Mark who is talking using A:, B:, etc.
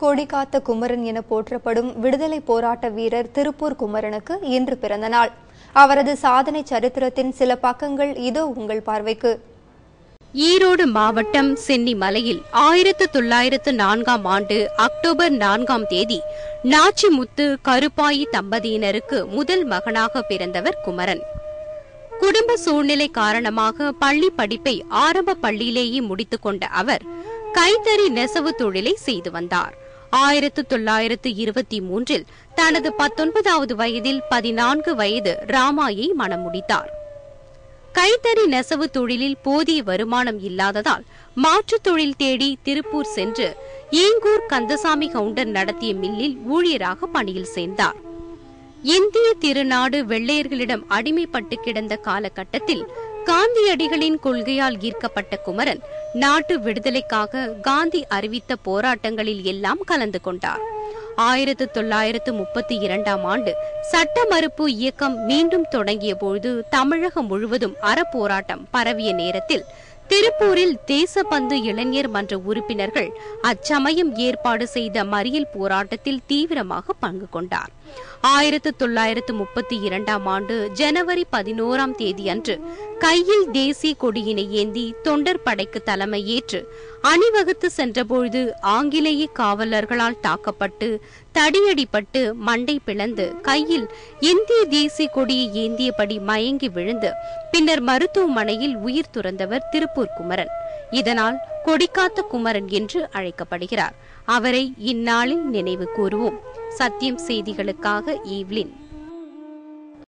A: கொடிகாத்த குமரன் என போற்றப்படும் விடுதலை போராட்ட வீரர் திருப்பூர் குமரனுக்கு இன்று பிறந்த நாள் அவரது சாதனை சரித்திரத்தின் சில பக்கங்கள் இதோ உங்கள் பார்வைக்கு
B: ஈரோடு மாவட்டம் சென்னிமலையில் ஆயிரத்து தொள்ளாயிரத்து நான்காம் ஆண்டு அக்டோபர் நான்காம் தேதி நாச்சிமுத்து கருப்பாயி தம்பதியினருக்கு முதல் மகனாக பிறந்தவர் குமரன் குடும்ப சூழ்நிலை காரணமாக பள்ளி படிப்பை ஆரம்ப பள்ளியிலேயே முடித்துக் கொண்ட அவர் கைத்தறி நெசவு தொழிலை செய்து வந்தார் ஆயிரத்து தொள்ளாயிரத்து இருபத்தி மூன்றில் தனது பத்தொன்பதாவது வயதில் பதினான்கு வயது ராமாயை மணம் முடித்தார் கைத்தறி நெசவு தொழிலில் போதிய வருமானம் இல்லாததால் மாற்றுத் தொழில் தேடி திருப்பூர் சென்று ஈங்கூர் கந்தசாமி கவுண்டர் நடத்திய மில்லில் ஊழியராக பணியில் சேர்ந்தார் இந்திய திருநாடு வெள்ளையர்களிடம் அடிமைப்பட்டு கிடந்த காலகட்டத்தில் காந்தியடிகளின் கொள்கையால் ஈர்க்கப்பட்ட குமரன் நாட்டு விடுதலைக்காக காந்தி அறிவித்த போராட்டங்களில் எல்லாம் கலந்து கொண்டார் ஆயிரத்து தொள்ளாயிரத்து முப்பத்தி இரண்டாம் ஆண்டு சட்ட மறுப்பு இயக்கம் மீண்டும் தொடங்கிய பொழுது தமிழகம் முழுவதும் அறப்போராட்டம் பரவிய நேரத்தில் திருப்பூரில் தேசபந்து இளைஞர் மன்ற உறுப்பினர்கள் அச்சமயம் ஏற்பாடு செய்த மறியல் போராட்டத்தில் தீவிரமாக பங்கு கொண்டார் ஆயிரத்து தொள்ளாயிரத்து முப்பத்தி இரண்டாம் ஆண்டு ஜனவரி பதினோராம் தேதி அன்று கையில் தேசிய கொடியினை ஏந்தி தொண்டர் படைக்கு தலைமையேற்று அணிவகுத்து சென்றபொழுது ஆங்கிலேய காவலர்களால் தாக்கப்பட்டு தடியடிப்பட்டு மண்டை பிளந்து கையில் இந்திய தேசிய கொடியை ஏந்தியபடி மயங்கி விழுந்து பின்னர் மருத்துவமனையில் உயிர் துறந்தவர் திருப்பூர் குமரன் இதனால் கொடிக்காத்த குமரன் என்று அழைக்கப்படுகிறார் அவரை இந்நாளில் நினைவு கூறுவோம் சத்தியம் செய்திகளுக்காக ஈவ்லின்